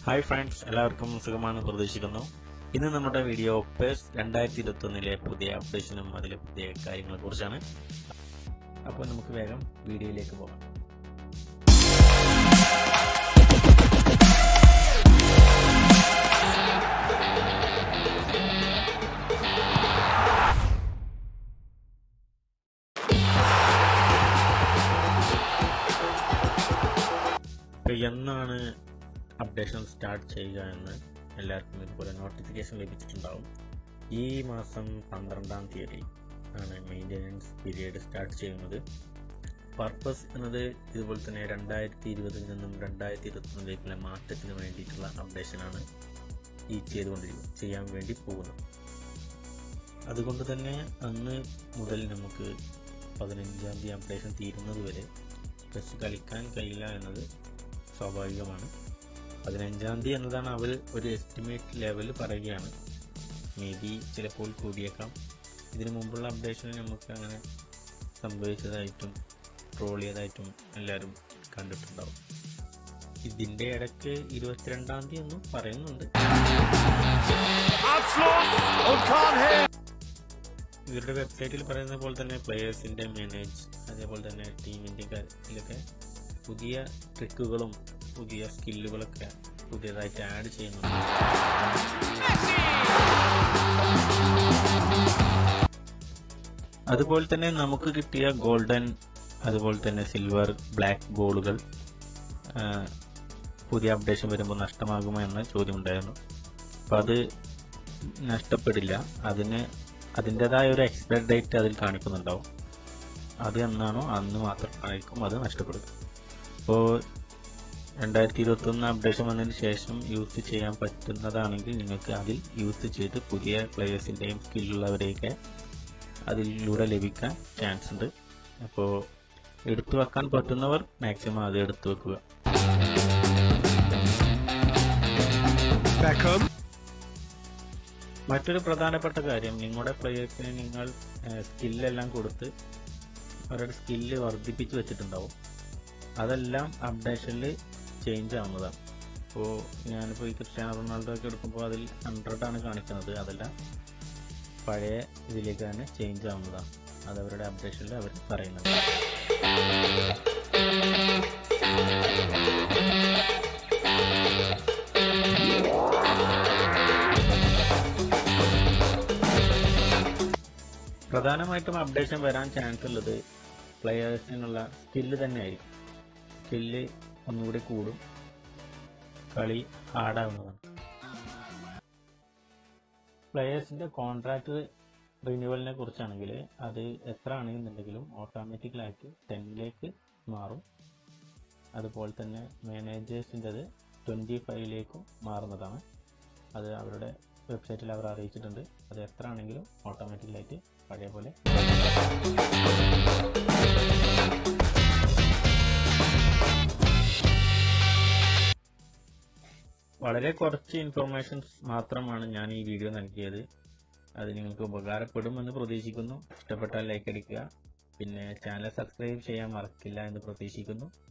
hi friends എല്ലാവർക്കും സുഖമാണെന്ന് പ്രതീക്ഷിക്കുന്നു ഇന്ന് നമ്മുടെ വീഡിയോ പേഴ്സ് രണ്ടായിരത്തി ഇരുപത്തി ഒന്നിലെ പുതിയ അപ്ഡേഷനും അതിലെ പുതിയ കാര്യങ്ങളെ കുറിച്ചാണ് അപ്പോൾ നമുക്ക് വേഗം വീഡിയോയിലേക്ക് പോകാം അപ്പോൾ എന്നാണ് അപ്ഡേഷൻ സ്റ്റാർട്ട് ചെയ്യുക എന്ന് എല്ലാവർക്കും ഇതുപോലെ നോട്ടിഫിക്കേഷൻ ലഭിച്ചിട്ടുണ്ടാവും ഈ മാസം പന്ത്രണ്ടാം തീയതി ആണ് മെയിൻ്റെനൻസ് പീരീഡ് സ്റ്റാർട്ട് ചെയ്യുന്നത് പർപ്പസ് എന്നത് ഇതുപോലെ തന്നെ രണ്ടായിരത്തി ഇരുപതിൽ നിന്നും രണ്ടായിരത്തി ഇരുപത്തൊന്നിലേക്കുള്ള മാറ്റത്തിന് വേണ്ടിയിട്ടുള്ള അപ്ഡേഷനാണ് ഈ ചെയ്തുകൊണ്ടിരിക്കുന്നത് ചെയ്യാൻ വേണ്ടി പോകുന്നത് അതുകൊണ്ട് തന്നെ അന്ന് മുതൽ നമുക്ക് പതിനഞ്ചാം തീയതി അപ്ഡേഷൻ തീരുന്നത് വരെ ടെസ്റ്റ് കളിക്കാൻ കഴിയില്ല എന്നത് സ്വാഭാവികമാണ് പതിനഞ്ചാം തീയതി എന്നതാണ് അവർ ഒരു എസ്റ്റിമേറ്റ് ലെവൽ പറയുകയാണ് മേ ബി ചിലപ്പോൾ കൂടിയേക്കാം ഇതിനു മുമ്പുള്ള അപ്ഡേഷനിൽ നമുക്ക് അങ്ങനെ സംഭവിച്ചതായിട്ടും ട്രോൾ ചെയ്തതായിട്ടും എല്ലാവരും കണ്ടിട്ടുണ്ടാവും ഇതിന്റെ ഇടയ്ക്ക് ഇരുപത്തിരണ്ടാം തീയതി എന്നും പറയുന്നുണ്ട് ഇവരുടെ വെബ്സൈറ്റിൽ പറയുന്ന പോലെ തന്നെ പ്ലെയേഴ്സിന്റെ മാനേജ് അതേപോലെ തന്നെ ടീമിന്റെ കാര്യത്തിലൊക്കെ പുതിയ ട്രിക്കുകളും പുതിയ സ്കില്ലുകളൊക്കെ പുതിയതായിട്ട് ആഡ് ചെയ്യുന്നുണ്ട് അതുപോലെ തന്നെ നമുക്ക് കിട്ടിയ ഗോൾഡൻ അതുപോലെ തന്നെ സിൽവർ ബ്ലാക്ക് ഗോളുകൾ പുതിയ അപ്ഡേഷൻ വരുമ്പോൾ നഷ്ടമാകുമോ എന്ന ചോദ്യം ഉണ്ടായിരുന്നു അപ്പം അത് നഷ്ടപ്പെടില്ല അതിന് അതിൻ്റെതായ ഒരു എക്സ്പയർ ഡേറ്റ് അതിൽ കാണിക്കുന്നുണ്ടാവും അത് എന്നാണോ അന്ന് മാത്രമായിരിക്കും അത് നഷ്ടപ്പെടുക അപ്പോൾ രണ്ടായിരത്തി ഇരുപത്തൊന്ന് അപ്ഡേഷൻ വന്നതിന് ശേഷം യൂസ് ചെയ്യാൻ പറ്റുന്നതാണെങ്കിൽ നിങ്ങൾക്ക് അതിൽ യൂസ് ചെയ്ത് പുതിയ പ്ലേയേഴ്സിൻ്റെയും സ്കില്ലുള്ളവരെയൊക്കെ അതിലൂടെ ലഭിക്കാൻ ചാൻസ് ഉണ്ട് അപ്പോൾ എടുത്തു വെക്കാൻ പറ്റുന്നവർ മാക്സിമം അത് എടുത്തു വെക്കുക മറ്റൊരു പ്രധാനപ്പെട്ട കാര്യം നിങ്ങളുടെ പ്ലേയേഴ്സിന് നിങ്ങൾ സ്കില്ലെല്ലാം കൊടുത്ത് അവരുടെ സ്കില്ല് വർദ്ധിപ്പിച്ച് വെച്ചിട്ടുണ്ടാവും അതെല്ലാം അപ്ഡേഷനിൽ ചേഞ്ച് ആവുന്നതാണ് ഇപ്പോൾ ഞാനിപ്പോൾ ഈ ക്രിസ്ത്യാനോ റൊണാൾഡോ ഒക്കെ എടുക്കുമ്പോൾ അതിൽ ഹൺഡ്രഡ് ആണ് കാണിക്കുന്നത് അതെല്ലാം പഴയ ഇതിലേക്ക് തന്നെ ചേഞ്ച് ആവുന്നതാണ് അത് അവരുടെ അപ്ഡേഷനിൽ അവർ പറയുന്നത് പ്രധാനമായിട്ടും അപ്ഡേഷൻ വരാൻ ചാൻസ് ഉള്ളത് പ്ലെയേഴ്സിനുള്ള സ്കില്ല് തന്നെയായിരിക്കും സ്കില്ല് ഒന്നുകൂടി കൂടും കളി ഹാർഡാവുന്നതാണ് പ്ലെയേഴ്സിന്റെ കോൺട്രാക്ട് റിന്യൂവലിനെ കുറിച്ചാണെങ്കിൽ അത് എത്ര ആണെന്നുണ്ടെങ്കിലും ഓട്ടോമാറ്റിക്കലായിട്ട് ടെന്നിലേക്ക് മാറും അതുപോലെ തന്നെ മാനേജേഴ്സിൻ്റെത് ട്വൻറ്റി ഫൈവിലേക്കും മാറുന്നതാണ് അത് അവരുടെ വെബ്സൈറ്റിൽ അവർ അറിയിച്ചിട്ടുണ്ട് അത് എത്ര ആണെങ്കിലും ഓട്ടോമാറ്റിക്കലായിട്ട് പഴയ പോലെ വളരെ കുറച്ച് ഇൻഫർമേഷൻസ് മാത്രമാണ് ഞാൻ ഈ വീഡിയോ നൽകിയത് അത് നിങ്ങൾക്ക് ഉപകാരപ്പെടുമെന്ന് പ്രതീക്ഷിക്കുന്നു ഇഷ്ടപ്പെട്ടാൽ ലൈക്ക് അടിക്കുക പിന്നെ ചാനൽ സബ്സ്ക്രൈബ് ചെയ്യാൻ മറക്കില്ല എന്ന് പ്രതീക്ഷിക്കുന്നു